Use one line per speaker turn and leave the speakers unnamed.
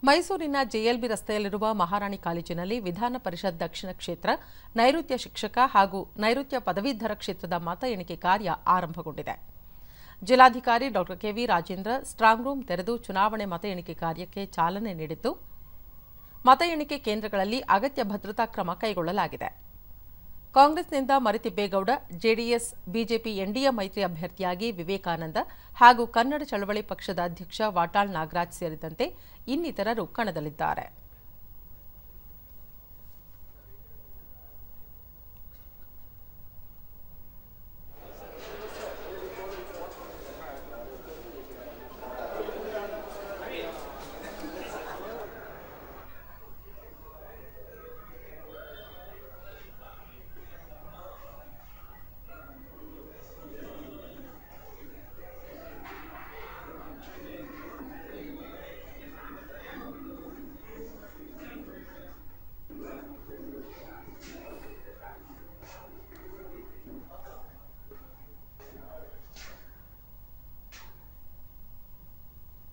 ಮೈಸೂರಿನ ಜೆಎಲ್ಬಿ ರಸ್ತೆಯಲ್ಲಿರುವ ಮಹಾರಾಣಿ ಕಾಲೇಜಿನಲ್ಲಿ ವಿಧಾನ ಪರಿಷತ್ ದಕ್ಷಿಣ ಕ್ಷೇತ್ರ ನೈಋತ್ಯ ಶಿಕ್ಷಕ ಹಾಗೂ ನೈಋತ್ಯ ಪದವೀಧರ ಕ್ಷೇತ್ರದ ಮತ ಎಣಿಕೆ ಕಾರ್ಯ ಆರಂಭಗೊಂಡಿದೆ ಜಿಲ್ಲಾಧಿಕಾರಿ ಡಾ ಕೆವಿ ರಾಜೇಂದ್ರ ಸ್ಟ್ರಾಂಗ್ ರೂಂ ತೆರೆದು ಚುನಾವಣೆ ಮತ ಎಣಿಕೆ ಕಾರ್ಯಕ್ಕೆ ಚಾಲನೆ ನೀಡಿದ್ದು ಮತ ಎಣಿಕೆ ಕೇಂದ್ರಗಳಲ್ಲಿ ಅಗತ್ಯ ಭದ್ರತಾ ಕ್ರಮ ಕೈಗೊಳ್ಳಲಾಗಿದೆ ಕಾಂಗ್ರೆಸ್ನಿಂದ ಮರಿತಿಬ್ಬೇಗೌಡ ಜೆಡಿಎಸ್ ಬಿಜೆಪಿ ಎನ್ಡಿಎ ಮೈತ್ರಿ ಅಭ್ಯರ್ಥಿಯಾಗಿ ವಿವೇಕಾನಂದ ಹಾಗೂ ಕನ್ನಡ ಚಳವಳಿ ಪಕ್ಷದ ಅಧ್ಯಕ್ಷ ವಾಟಾಳ್ ನಾಗರಾಜ್ ಸೇರಿದಂತೆ ಇನ್ನಿತರರು ಕಣದಲ್ಲಿದ್ದಾರೆ